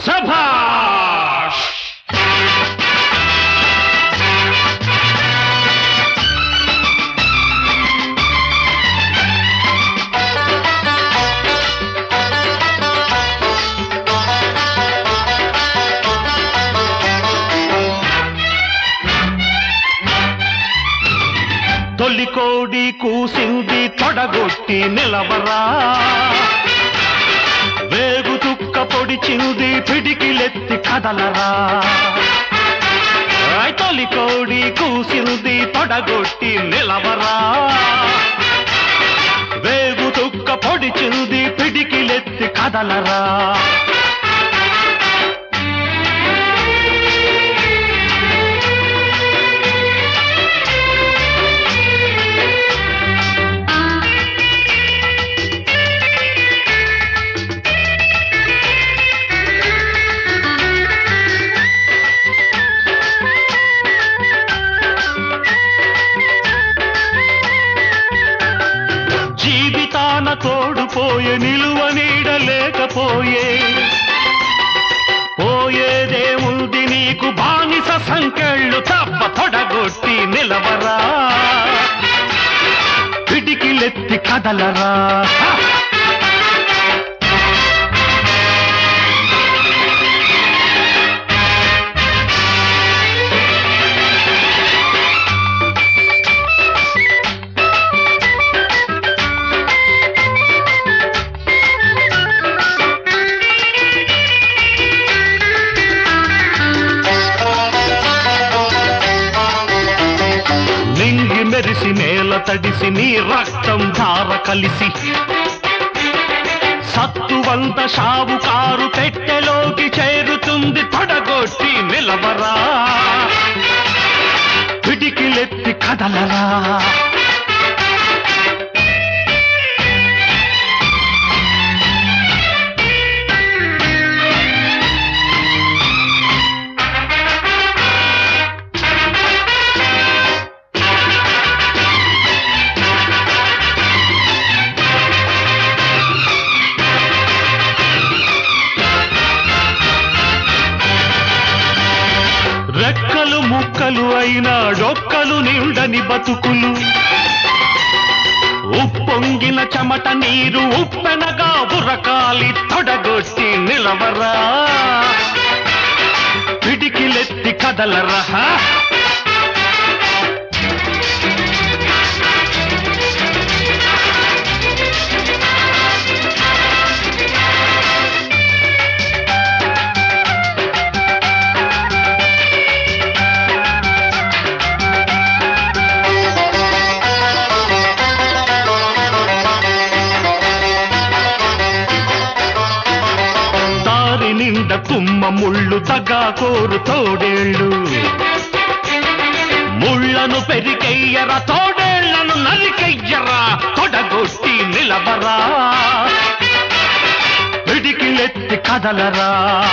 సభాష్ తొలి కోడి కూసింది తొడగొట్టి నిలవరా వేగు తుక్క పొడిచింది పిడికిలెత్తి కదలరా ఆయ్ తొలి కోడి కూసింది తొడగొట్టి నిలవరా వేగు తుక్క పొడిచింది పిడికిలెత్తి కదలరా జీవితాన తోడుపోయే నిలువ నీడ లేకపోయే పోయేదేముంది నీకు బానిస సంకెళ్ళు తప్ప తొడగొట్టి నిలవరా పిడికిలెత్తి కదలరా హ! నింగి మెరిసి నేల తడిసి నీ రక్తం ధార కలిసి సత్తువంత షావుకారు పెట్టెలోకి చేరుతుంది తొడగొట్టి నిలవరా పిడికిలెత్తి కదలరా రెక్కలు ముక్కలు అయిన డొక్కలు నిండని బతుకులు ఉప్పొంగిన చెమట నీరు ఉప్పెనగా ఉరకాలి తొడగొట్టి నిలవరా పిడికిలెత్తి కదలరా దారి నిండ తుమ్మ ముళ్ళు తగా కోరు తోడేళ్ళు ముళ్ళను పెరికెయ్యరా తోడేళ్లను నరికెయ్యరా తొడగొట్టి నిలవరా పిడికిలెత్తి కదలరా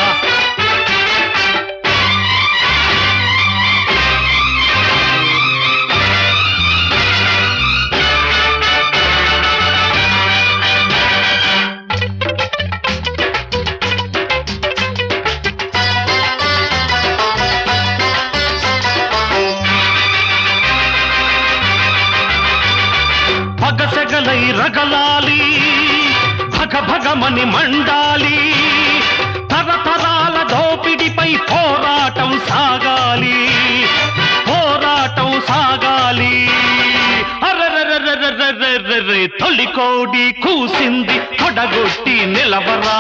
పగసెగలై రగలాలి భగ భగమని మండాలి తరతరాల దోపిడిపై పోరాటం సాగాలి పోరాటం సాగాలి అరరరరరరరరరరే, తొలి కోడి కూసింది తొడగొట్టి నిలవరా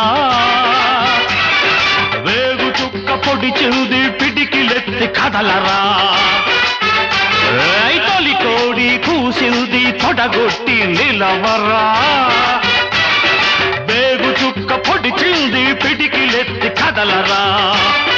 వేగు చుక్క పొడిచింది పిడికిలెత్తి కదలరా ఐ తొలి కోడి కూసింది తొడగొట్టి నిలవరా వేగు చుక్క పొడిచింది పిడికిలెత్తి కదలరా